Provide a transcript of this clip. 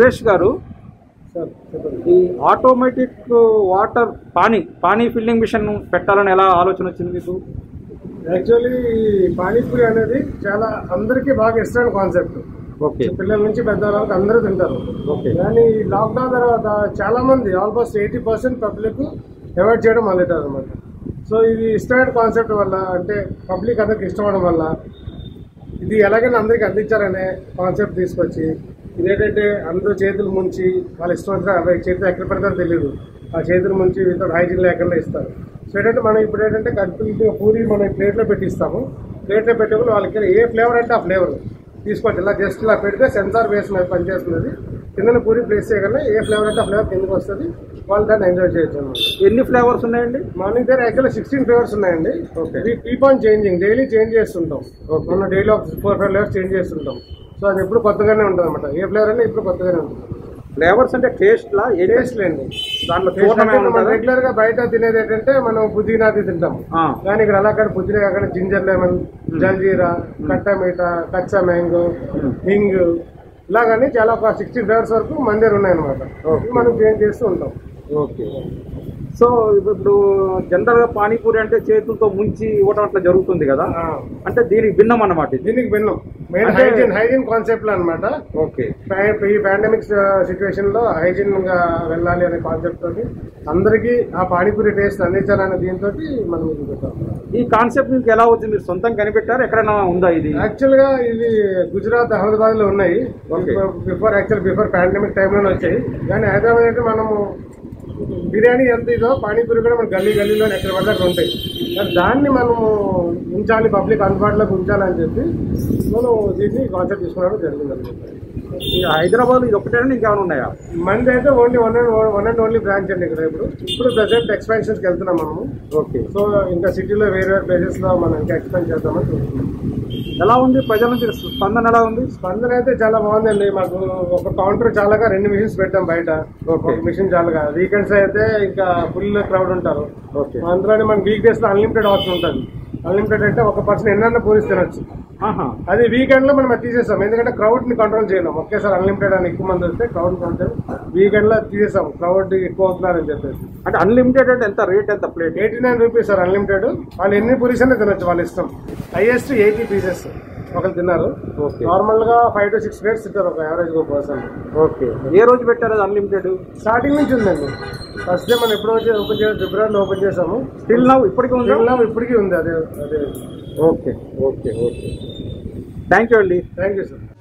సురేష్ గారు సార్ చెప్పండి ఈ ఆటోమేటిక్ వాటర్ పానీ పానీ ఫిల్లింగ్ మిషన్ పెట్టాలని ఎలా ఆలోచన వచ్చింది మీకు యాక్చువల్లీ ఈ పానీపూరి అనేది చాలా అందరికీ బాగా ఇష్టమైన కాన్సెప్ట్ ఓకే పిల్లల నుంచి పెద్ద వరకు అందరూ తింటారు ఓకే కానీ ఈ లాక్డౌన్ తర్వాత చాలా మంది almost eighty percent public avoid చేయడం మొదలెట్టారు అనమాట సో ఇది ఇష్టమైన కాన్సెప్ట్ వల్ల అంటే పబ్లిక్ అందరికి ఇష్టపడడం వల్ల ఇది ఎలాగైనా అందరికి అందించాలనే కాన్సెప్ట్ తీసుకొచ్చి ఇదేంటంటే అందరూ చేతులు ముంచి వాళ్ళ ఇష్టం వచ్చిన అవి చేతులు ఎక్కడ పెడతారో తెలియదు ఆ చేతులు ముంచి వితౌట్ హైజీన్ లేకుండా ఇస్తారు సో ఏంటంటే మనం ఇప్పుడు ఏంటంటే కంప్లీట్గా పూరి మనం ప్లేట్లో పెట్టిస్తాము ప్లేట్లో పెట్టుకుని వాళ్ళకి ఏ ఫ్లేవర్ అంటే ఆ ఫ్లేవర్ తీసుకోవచ్చు ఇలా జస్ట్ ఇలా పెడితే సెన్సార్ బేస్ మీద పనిచేస్తున్నది కింద పూరి ప్లేస్ చేయగానే ఏ ఫ్లేవర్ అంటే ఆ ఫ్లేవర్ కిందకి వస్తుంది వాళ్ళు దాన్ని ఎంజాయ్ చేయొచ్చు అనమాట ఎన్ని ఫ్లేవర్స్ ఉన్నాయండి మార్నింగ్ దగ్గర యాక్చువల్లీ సిక్స్టీన్ ఫ్లేవర్స్ ఉన్నాయండి Okay. Keep on changing daily change చేస్తుంటాం మనం డైలీ ఒక ఫోర్ ఫైవ్ ఫ్లేవర్స్ చేంజ్ చేస్తుంటాం సో అది ఎప్పుడు కొత్తగానే ఉంటుంది అనమాట ఏ ఫ్లేవర్ అయినా ఇప్పుడు కొత్తగానే ఉంటుంది ఫ్లేవర్స్ అంటే టేస్ట్ లా ఏ టేస్ట్ లేండి దాంట్లో Taste చూడటమే అంటే మనం ఉంటుందా? రెగ్యులర్ గా బయట తినేది ఏంటంటే మనం పుదీనాది తింటాం ఆ, కానీ ఇక్కడ అలా కాదు పుదీనా కాకుండా జింజర్ లెమన్ జల్జీరా కట్టా మీఠా కచ్చా మ్యాంగో హింగ్ ఇలాగని చాలా ఒక సిక్స్టీ ఫ్లేవర్స్ వరకు మన దగ్గర ఉన్నాయన్నమాట Okay. మనం చేంజ్ చేస్తూ ఉంటాం ఓకే సో ఇప్పుడు జనరల్ గా పానీపూరి అంటే చేతులతో ముంచి ఇవ్వటం అట్లా జరుగుతుంది కదా ఆ. అంటే దీనికి భిన్నం అన్నమాట ఇది దీనికి భిన్నం మెయిన్ అంటే- హైజీన్ హైజీన్ కాన్సెప్ట్ అనమాట ఓకే ఈ పాండమిక్ సిచ్యువేషన్ లో హైజీన్ గా వెళ్ళాలి అనే కాన్సెప్ట్ తోటి అందరికీ ఆ పానీపూరి టేస్ట్ అందించాలనే దీంతో మనం ఇది పెట్టాం ఈ కాన్సెప్ట్ మీకు ఎలా వచ్చింది మీరు సొంతం కనిపెట్టారు ఎక్కడైనా ఉందా ఇది యాక్చువల్ గా ఇది గుజరాత్ అహ్మదాబాద్ లో ఉన్నాయి Okay. Before actual before pandemic టైంలోనే వచ్చాయి కానీ హైదరాబాద్ అయితే మనము బిర్యానీ ఎంత ఇదో పానీపూరి కూడా మన గల్లీ గల్లీలో ఎక్కడ పడితే అక్కడ ఉంటాయి కానీ దాన్ని మనము ఉంచాలి పబ్లిక్ అందుబాటులోకి ఉంచాలని చెప్పి మనం దీన్ని కాన్సెప్ట్ తీసుకోవడం జరిగింది ఈ హైదరాబాద్ ఇది ఒకటేనా ఇంకేమైనా ఉన్నాయా మనది అయితే only one and one and only branch అండి ఇక్కడ ఇప్పుడు ఇప్పుడు ప్రజెంట్ ఎక్స్పాన్షన్స్కి వెళ్తున్నాం మనము ఓకే సో ఇంకా సిటీలో వేరే వేరే ప్లేసెస్ లో మనం ఇంకా ఎక్స్పాండ్ చేద్దామని చూస్తున్నాం ఎలా ఉంది ప్రజల నుంచి స్పందన ఎలా ఉంది స్పందన అయితే చాలా బాగుందండి మాకు ఒక కౌంటర్ చాలాగా రెండు మిషన్స్ పెట్టాం బయట Okay. ఒక మిషన్ చాలాగా వీకెండ్స్ అయితే ఇంకా ఫుల్ క్రౌడ్ ఉంటారు ఓకే అందులోనే మన వీక్ డేస్ లో అన్లిమిటెడ్ ఆప్షన్ ఉంటుంది అన్లిమిటెడ్ అంటే ఒక పర్సన్ ఎన్నన్నా పూరిస్ తినొచ్చు ఆహా అది వీకెండ్ లో మనం అది తీసేస్తాం ఎందుకంటే క్రౌడ్ ని కంట్రోల్ చేయలేం ఒకేసారి అన్లిమిటెడ్ అని ఎక్కువ మంది వస్తే క్రౌడ్ కంట్రోల్ వీకెండ్ లో తీసేస్తాం క్రౌడ్ ఎక్కువ అవుతున్నారని చెప్పేసి అంటే అన్లిమిటెడ్ అంటే ఎంత రేట్ ఎంత plate eighty nine rupees sir unlimited వాళ్ళు ఎన్ని పూరీస్ అయినా తినొచ్చు వాళ్ళ ఇష్టం హైయెస్ట్ ఎయిటీ పీసెస్ ఒకరు తిన్నారు ఓకే నార్మల్ గా ఫైవ్ టు సిక్స్ ప్లేట్స్ తింటారు ఒక యావరేజ్ పర్సన్ ఓకే ఏ రోజు పెట్టారు అది అన్లిమిటెడ్ స్టార్టింగ్ నుంచి ఉందండి ఫస్ట్ డే మనం ఎప్పుడో వచ్చి ఓపెన్ చేసి ఫిబ్రవరిలో ఓపెన్ చేసాము స్టిల్ నవ్ ఇప్పటికీ ఉందా Till now ఇప్పటికీ ఉంది అదే అదే okay okay okay thank you అండి థ్యాంక్ యూ సార్